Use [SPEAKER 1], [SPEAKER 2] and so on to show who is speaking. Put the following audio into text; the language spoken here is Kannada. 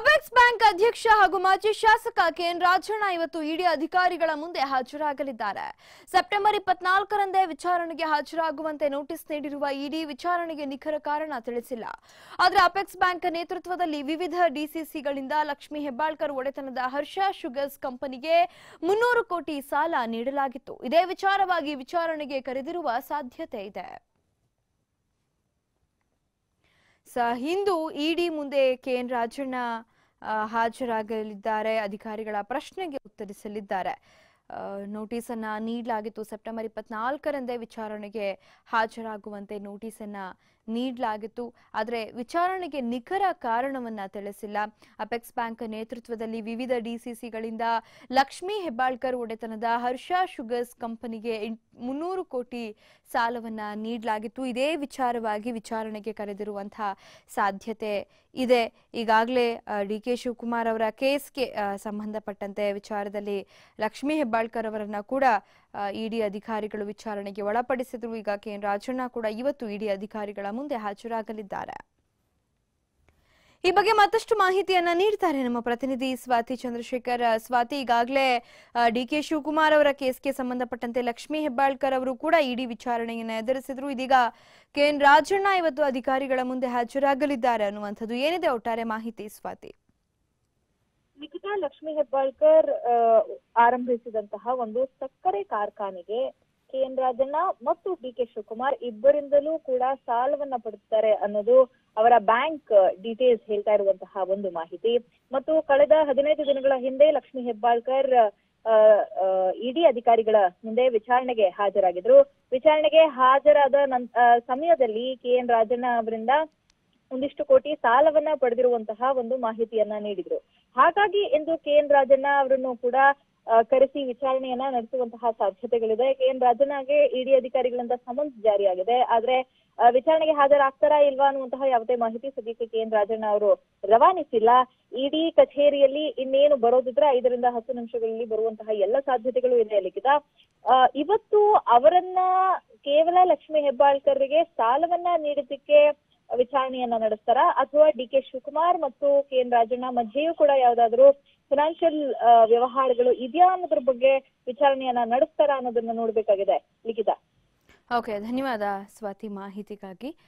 [SPEAKER 1] ಅಪೆಕ್ಸ್ ಬ್ಯಾಂಕ್ ಅಧ್ಯಕ್ಷ ಹಾಗೂ ಮಾಜಿ ಶಾಸಕ ಕೆಎನ್ ರಾಜಣ್ಣ ಇವತ್ತು ಇಡಿ ಅಧಿಕಾರಿಗಳ ಮುಂದೆ ಹಾಜರಾಗಲಿದ್ದಾರೆ ಸೆಪ್ಟೆಂಬರ್ ಇಪ್ಪತ್ನಾಲ್ಕರಂದೇ ವಿಚಾರಣೆಗೆ ಹಾಜರಾಗುವಂತೆ ನೋಟಿಸ್ ನೀಡಿರುವ ಇಡಿ ವಿಚಾರಣೆಗೆ ನಿಖರ ಕಾರಣ ತಿಳಿಸಿಲ್ಲ ಆದರೆ ಅಪೆಕ್ಸ್ ಬ್ಯಾಂಕ್ ನೇತೃತ್ವದಲ್ಲಿ ವಿವಿಧ ಡಿಸಿಸಿಗಳಿಂದ ಲಕ್ಷ್ಮೀ ಹೆಬ್ಬಾಳ್ಕರ್ ಒಡೆತನದ ಹರ್ಷ ಶುಗರ್ಸ್ ಕಂಪನಿಗೆ ಮುನ್ನೂರು ಕೋಟಿ ಸಾಲ ನೀಡಲಾಗಿತ್ತು ಇದೇ ವಿಚಾರವಾಗಿ ವಿಚಾರಣೆಗೆ ಕರೆದಿರುವ ಸಾಧ್ಯತೆ ಇದೆ ಸ ಇಂದು ಇಡಿ ಮುಂದೆ ಕೆಎನ್ ರಾಜಣ್ಣ ಆ, ಹಾಜರಾಗಲಿದ್ದಾರೆ ಅಧಿಕಾರಿಗಳ ಪ್ರಶ್ನೆಗೆ ಉತ್ತರಿಸಲಿದ್ದಾರೆ ಆ, ನೋಟಿಸನ್ನ ನೀಡಲಾಗಿತ್ತು ಸೆಪ್ಟೆಂಬರ್ ಇಪ್ಪತ್ನಾಲ್ಕರಂದೇ ವಿಚಾರಣೆಗೆ ಹಾಜರಾಗುವಂತೆ ನೋಟಿಸನ್ನ ನೀಡಲಾಗಿತ್ತು ಆದರೆ ವಿಚಾರಣೆಗೆ ನಿಖರ ಕಾರಣವನ್ನ ತಿಳಿಸಿಲ್ಲ ಅಪೆಕ್ಸ್ ಬ್ಯಾಂಕ್ ನೇತೃತ್ವದಲ್ಲಿ ವಿವಿಧ ಡಿಸಿಸಿಗಳಿಂದ ಲಕ್ಷ್ಮೀ ಹೆಬ್ಬಾಳ್ಕರ್ ಒಡೆತನದ ಹರ್ಷ ಶುಗರ್ಸ್ ಕಂಪನಿಗೆ ಎಂಟ್- ಮುನ್ನೂರು ಕೋಟಿ ಸಾಲವನ್ನ ನೀಡಲಾಗಿತ್ತು ಇದೇ ವಿಚಾರವಾಗಿ ವಿಚಾರಣೆಗೆ ಕರೆದಿರುವಂತಹ ಸಾಧ್ಯತೆ ಇದೆ ಈಗಾಗಲೇ ಡಿ ಕೆ ಶಿವಕುಮಾರ್ ಅವರ ಕೇಸ್ಗೆ ಆ, ಸಂಬಂಧಪಟ್ಟಂತೆ ವಿಚಾರದಲ್ಲಿ ಲಕ್ಷ್ಮೀ ಹೆಬ್ಬಾಳ್ಕರ್ ಅವರನ್ನ ಕೂಡ ಇಡಿ ಅಧಿಕಾರಿಗಳು ವಿಚಾರಣೆಗೆ ಒಳಪಡಿಸಿದ್ರು ಈಗ ಕೆ ಎನ್ ರಾಜಣ್ಣ ಕೂಡ ಇವತ್ತು ಇಡಿ ಅಧಿಕಾರಿಗಳ ಮುಂದೆ ಹಾಜರಾಗಲಿದ್ದಾರೆ ಈ ಬಗ್ಗೆ ಮತ್ತಷ್ಟು ಮಾಹಿತಿಯನ್ನ ನೀಡ್ತಾರೆ ನಮ್ಮ ಪ್ರತಿನಿಧಿ ಸ್ವಾತಿ ಚಂದ್ರಶೇಖರ್ ಅಹ್, ಸ್ವಾತಿ ಈಗಾಗಲೇ ಡಿ ಕೆ ಶಿವಕುಮಾರ್ ಅವರ ಕೇಸ್ಗೆ ಸಂಬಂಧಪಟ್ಟಂತೆ ಲಕ್ಷ್ಮೀ ಹೆಬ್ಬಾಳ್ಕರ್ ಅವರು ಕೂಡ ಇಡಿ ವಿಚಾರಣೆಯನ್ನ ಎದುರಿಸಿದ್ರು ಇದೀಗ ಕೆ ಎನ್ ರಾಜಣ್ಣ ಇವತ್ತು ಅಧಿಕಾರಿಗಳ ಮುಂದೆ ಹಾಜರಾಗಲಿದ್ದಾರೆ ಅನ್ನುವಂಥದ್ದು ಏನಿದೆ ಒಟ್ಟಾರೆ ಮಾಹಿತಿ ಸ್ವಾತಿ
[SPEAKER 2] ನಿಖಿತಾ ಲಕ್ಷ್ಮಿ ಹೆಬ್ಬಾಳ್ಕರ್ ಆ, ಆರಂಭಿಸಿದಂತಹ ಒಂದು ಸಕ್ಕರೆ ಕಾರ್ಖಾನೆಗೆ ಕೆ ಎನ್ ರಾಜಣ್ಣ ಮತ್ತು ಡಿ ಕೆ ಶಿವಕುಮಾರ್ ಇಬ್ಬರಿಂದಲೂ ಕೂಡ ಸಾಲವನ್ನ ಪಡೆದಿದ್ದಾರೆ ಅನ್ನೋದು ಅವರ ಬ್ಯಾಂಕ್ ಡೀಟೇಲ್ಸ್ ಹೇಳ್ತಾ ಇರುವಂತಹ ಒಂದು ಮಾಹಿತಿ ಮತ್ತು ಕಳೆದ ಹದಿನೈದು ದಿನಗಳ ಹಿಂದೆ ಲಕ್ಷ್ಮಿ ಹೆಬ್ಬಾಳ್ಕರ್ ಇಡಿ ಅಧಿಕಾರಿಗಳ ಮುಂದೆ ವಿಚಾರಣೆಗೆ ಹಾಜರಾಗಿದ್ರು ವಿಚಾರಣೆಗೆ ಹಾಜರಾದ ನನ್ ಆ, ಸಮಯದಲ್ಲಿ ಕೆ ಎನ್ ರಾಜಣ್ಣ ಅವರಿಂದ ಒಂದಿಷ್ಟು ಕೋಟಿ ಸಾಲವನ್ನ ಪಡೆದಿರುವಂತಹ ಒಂದು ಮಾಹಿತಿಯನ್ನ ನೀಡಿದ್ರು ಹಾಗಾಗಿ ಎಂದು ಕೆ ಎನ್ ರಾಜಣ್ಣ ಅವರನ್ನು ಕೂಡ ಆ, ಕರೆಸಿ ವಿಚಾರಣೆಯನ್ನ ನಡೆಸುವಂತಹ ಸಾಧ್ಯತೆಗಳಿದೆ ಕೆ ಎನ್ ರಾಜಣ್ಣಗೆ ಇಡಿ ಅಧಿಕಾರಿಗಳಿಂದ ಸಮನ್ಸ್ ಜಾರಿಯಾಗಿದೆ ಆದ್ರೆ ಆ, ವಿಚಾರಣೆಗೆ ಹಾಜರಾಗ್ತಾರಾ ಇಲ್ವಾ ಅನ್ನುವಂತಹ ಯಾವುದೇ ಮಾಹಿತಿ ಸದ್ಯಕ್ಕೆ ಕೆ ಎನ್ ರಾಜಣ್ಣ ಅವರು ರವಾನಿಸಿಲ್ಲ ಇಡಿ ಕಚೇರಿಯಲ್ಲಿ ಇನ್ನೇನು ಬರೋದಿದ್ರೆ ಐದರಿಂದ ಹತ್ತು ನಿಮಿಷಗಳಲ್ಲಿ ಬರುವಂತಹ ಎಲ್ಲ ಸಾಧ್ಯತೆಗಳು ಇದೆ ಲಿಖಿತ ಆ, ಇವತ್ತು ಅವರನ್ನ ಕೇವಲ ಲಕ್ಷ್ಮಿ ಹೆಬ್ಬಾಳ್ಕರ್ಗೆ ಸಾಲವನ್ನ ನೀಡಿದ್ದಕ್ಕೆ ವಿಚಾರಣೆಯನ್ನ ನಡೆಸ್ತಾರ ಅಥವಾ ಡಿ ಕೆ ಶಿವಕುಮಾರ್ ಮತ್ತು ಕೆ ಎನ್ ರಾಜಣ್ಣ ಮಧ್ಯೆಯೂ ಕೂಡ ಯಾವ್ದಾದ್ರು ಫಿನಾನ್ಷಿಯಲ್ ವ್ಯವಹಾರಗಳು ಇದೆಯಾ ಅನ್ನೋದ್ರ ಬಗ್ಗೆ ವಿಚಾರಣೆಯನ್ನ ನಡೆಸ್ತಾರ ಅನ್ನೋದನ್ನ ನೋಡ್ಬೇಕಾಗಿದೆ ಲಿಖಿತ
[SPEAKER 1] ಓಕೆ ಧನ್ಯವಾದ ಸ್ವಾತಿ ಮಾಹಿತಿಗಾಗಿ